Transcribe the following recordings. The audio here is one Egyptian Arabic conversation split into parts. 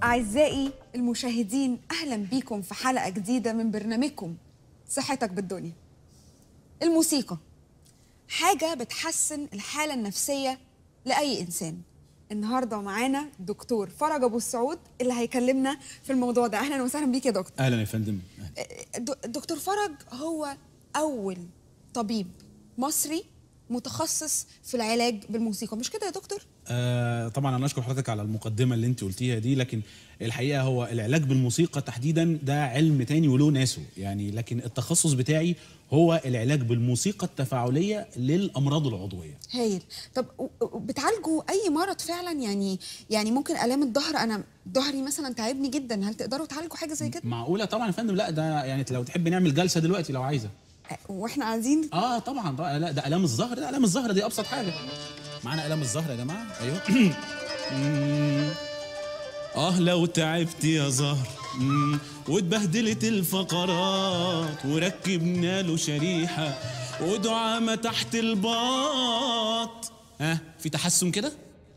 أعزائي المشاهدين أهلا بيكم في حلقة جديدة من برنامجكم صحتك بالدنيا الموسيقى حاجة بتحسن الحالة النفسية لأي إنسان النهاردة معانا دكتور فرج أبو السعود اللي هيكلمنا في الموضوع ده أهلا وسهلا بيك يا دكتور اهلا يا فندم أهلاً. د- دكتور فرج هو أول طبيب مصري متخصص في العلاج بالموسيقى مش كده يا دكتور؟ آه طبعا انا اشكر حضرتك على المقدمه اللي انت قلتيها دي لكن الحقيقه هو العلاج بالموسيقى تحديدا ده علم تاني وله ناسه يعني لكن التخصص بتاعي هو العلاج بالموسيقى التفاعليه للامراض العضويه هايل طب و- و- بتعالجوا اي مرض فعلا يعني يعني ممكن الام الظهر انا ظهري مثلا تعبني جدا هل تقدروا تعالجوا حاجه زي كده معقوله طبعا يا فندم لا ده يعني لو تحب نعمل جلسه دلوقتي لو عايزه أه، واحنا قاعدين اه طبعا بقى لا ده الام الظهر ده الام الظهر دي ابسط حاجه معانا الام الظهر يا جماعه ايوه مم. اه لو تعبت يا زهر مم. واتبهدلت الفقرات وركبنا له شريحه ودعامه تحت الباط ها في تحسن كده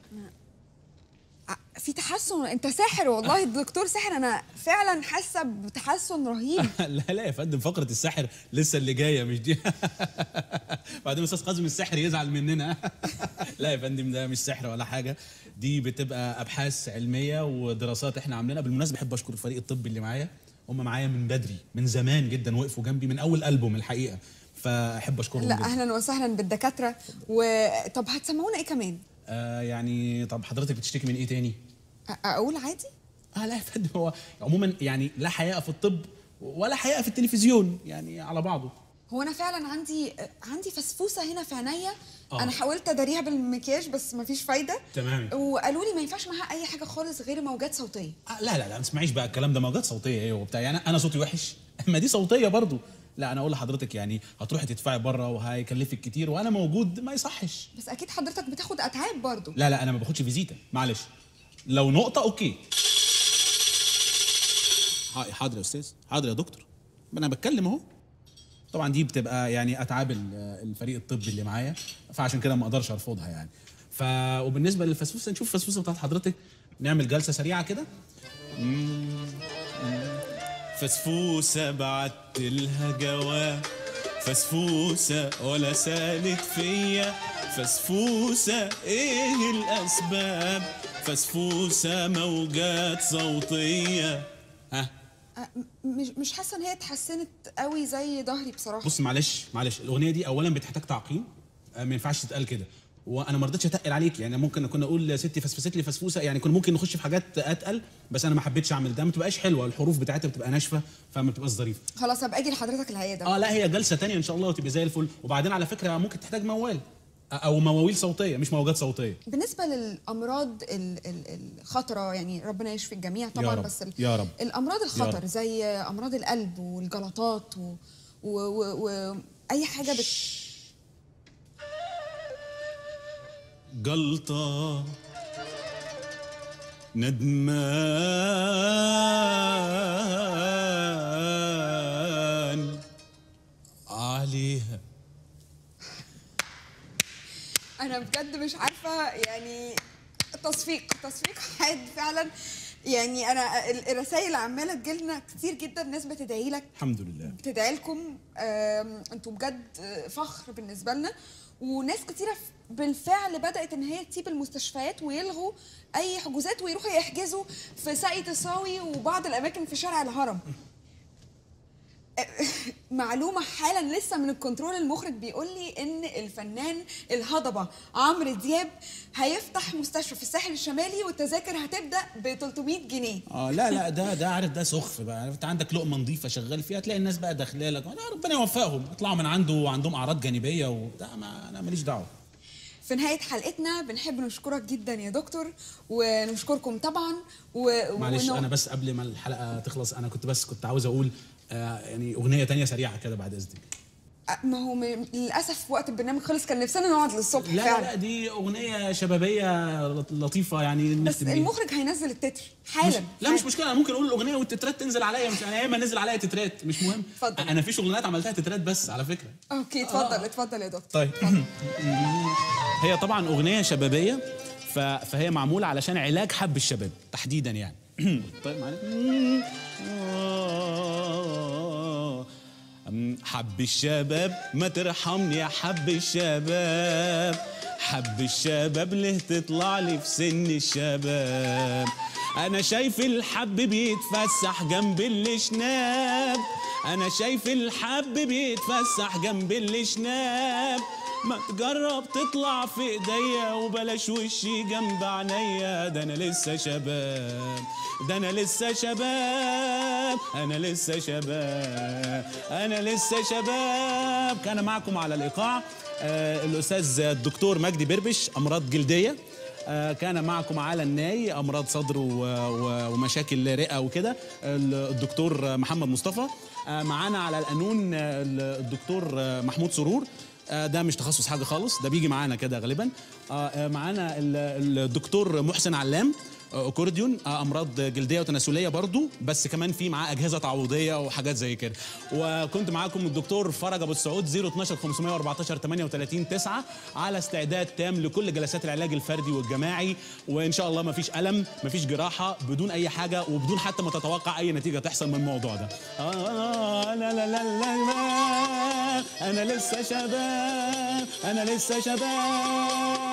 ع- في تحسن انت ساحر والله الدكتور ساحر انا فعلا حاسه بتحسن رهيب لا لا يا فندم فقره السحر لسه اللي جايه مش دي بعدين استاذ قاسم السحر يزعل مننا لا يا فندم ده مش سحر ولا حاجه دي بتبقى ابحاث علميه ودراسات احنا عاملينها بالمناسبه بحب اشكر الفريق الطبي اللي معايا هم معايا من بدري من زمان جدا وقفوا جنبي من اول البوم الحقيقه فاحب اشكرهم لا جدا اهلا وسهلا بالدكاتره وطب هتسمعونا ايه كمان آه يعني طب حضرتك بتشتكي من ايه تاني أ- اقول عادي اه لا يا فندم هو عموما يعني لا حياء في الطب ولا حياء في التلفزيون يعني على بعضه هو انا فعلا عندي عندي فسفوسه هنا في عينيا آه. انا حاولت اداريها بالمكياج بس مفيش فايده تمام. وقالوا لي ما ينفعش معاها اي حاجه خالص غير موجات صوتيه آه لا لا لا ما تسمعيش بقى الكلام ده موجات صوتيه ايه وبتاع يعني انا صوتي وحش ما دي صوتيه برضو لا انا اقول لحضرتك يعني هتروحي تدفعي بره وهيكلفك كتير وانا موجود ما يصحش بس اكيد حضرتك بتاخد اتعاب برضو لا لا انا ما باخدش فيزيتا معلش لو نقطه اوكي ح- حاضر يا استاذ حاضر يا دكتور ما انا بتكلم اهو طبعا دي بتبقى يعني اتعاب ال- الفريق الطبي اللي معايا فعشان كده ما اقدرش ارفضها يعني ف وبالنسبه للفسفوسه نشوف الفسفوسه بتاعت حضرتك نعمل جلسه سريعه كده فسفوسة بعت لها جواب فسفوسة ولا سالت فيا فسفوسة ايه الاسباب فسفوسة موجات صوتية ها أ- م- مش مش حاسه ان هي اتحسنت قوي زي ظهري بصراحه بص معلش معلش الاغنيه دي اولا بتحتاج تعقيم آه، ما ينفعش تتقال كده وانا ما رضيتش اتقل عليك يعني ممكن كنا اقول ستي فسفست لي فسفوسه يعني كنا ممكن نخش في حاجات اتقل بس انا ما حبيتش اعمل ده ما بتبقاش حلوه الحروف بتاعتها بتبقى ناشفه فما بتبقاش ظريفه خلاص هبقى اجي لحضرتك العياده اه لا هي جلسه تانية ان شاء الله وتبقى زي الفل وبعدين على فكره ممكن تحتاج موال او مواويل صوتيه مش موجات صوتيه بالنسبه للامراض ال- ال- الخطره يعني ربنا يشفي الجميع طبعا رب، بس ال- يا رب. الامراض الخطر رب. زي امراض القلب والجلطات و... و... و... و... اي حاجه بت... جلطة ندمان عليها انا بجد مش عارفه يعني تصفيق تصفيق حاد فعلا يعني انا ال- الرسائل عماله تجيلنا كتير جدا ناس بتدعي لك الحمد لله بتدعي لكم آم، انتوا بجد آه، فخر بالنسبه لنا وناس كتيره ف- بالفعل بدات ان هي تسيب المستشفيات ويلغوا اي حجوزات ويروحوا يحجزوا في ساقية الصاوي وبعض الاماكن في شارع الهرم معلومة حالا لسه من الكنترول المخرج بيقول لي ان الفنان الهضبة عمرو دياب هيفتح مستشفى في الساحل الشمالي والتذاكر هتبدأ ب 300 جنيه اه لا لا ده ده عارف ده سخف بقى عارف انت عندك لقمه نظيفه شغال فيها تلاقي الناس بقى داخله لك لا ربنا يوفقهم يطلعوا من عنده وعندهم اعراض جانبيه وبتاع ما انا ماليش دعوه في نهاية حلقتنا بنحب نشكرك جدا يا دكتور ونشكركم طبعا و... معلش ونو- انا بس قبل ما الحلقه تخلص انا كنت بس كنت عاوز اقول آه يعني اغنيه تانية سريعه كده بعد اذنك ما هو م... للأسف وقت البرنامج خلص كان نفسنا نقعد للصبح لا لا فعلا لا دي اغنيه شبابيه لطيفه يعني بس نختم بيها. المخرج هينزل التتر مش حالا لا مش مشكله انا ممكن اقول الاغنيه والتترات تنزل عليا مش انا ياما نزل عليا تترات مش مهم اتفضل. انا في شغلانات عملتها تترات بس على فكره اوكي اتفضل اتفضل يا دكتور طيب هي طبعا اغنيه شبابيه ف- فهي معموله علشان علاج حب الشباب تحديدا يعني طيب معلش آه. أم، حب الشباب ما ترحمني يا حب الشباب حب الشباب ليه تطلع لي في سن الشباب انا شايف الحب بيتفسح جنب الشناب انا شايف الحب بيتفسح جنب الشناب ما تجرب تطلع في ايديا وبلاش وشي جنب عينيا ده انا لسه شباب ده انا لسه شباب انا لسه شباب انا لسه شباب كان معكم على الايقاع آه الاستاذ الدكتور مجدي بربش امراض جلديه آه، كان معكم على الناي امراض صدر و- و- ومشاكل رئه وكده ال- الدكتور محمد مصطفى آه، معانا على القانون آه، الدكتور آه، محمود سرور آه، ده مش تخصص حاجه خالص ده بيجي معانا كده غالبا آه، آه، معانا ال- الدكتور محسن علام آه، اكورديون آه، امراض جلديه وتناسليه برضو بس كمان في معاه اجهزه تعويضيه وحاجات زي كده وكنت معاكم الدكتور فرج ابو السعود 012 514 38 9 على استعداد تام لكل جلسات العلاج الفردي والجماعي وان شاء الله مفيش الم مفيش جراحه بدون اي حاجه وبدون حتى ما تتوقع اي نتيجه تحصل من الموضوع ده آه لا لا لا لا انا لسه شباب انا لسه شباب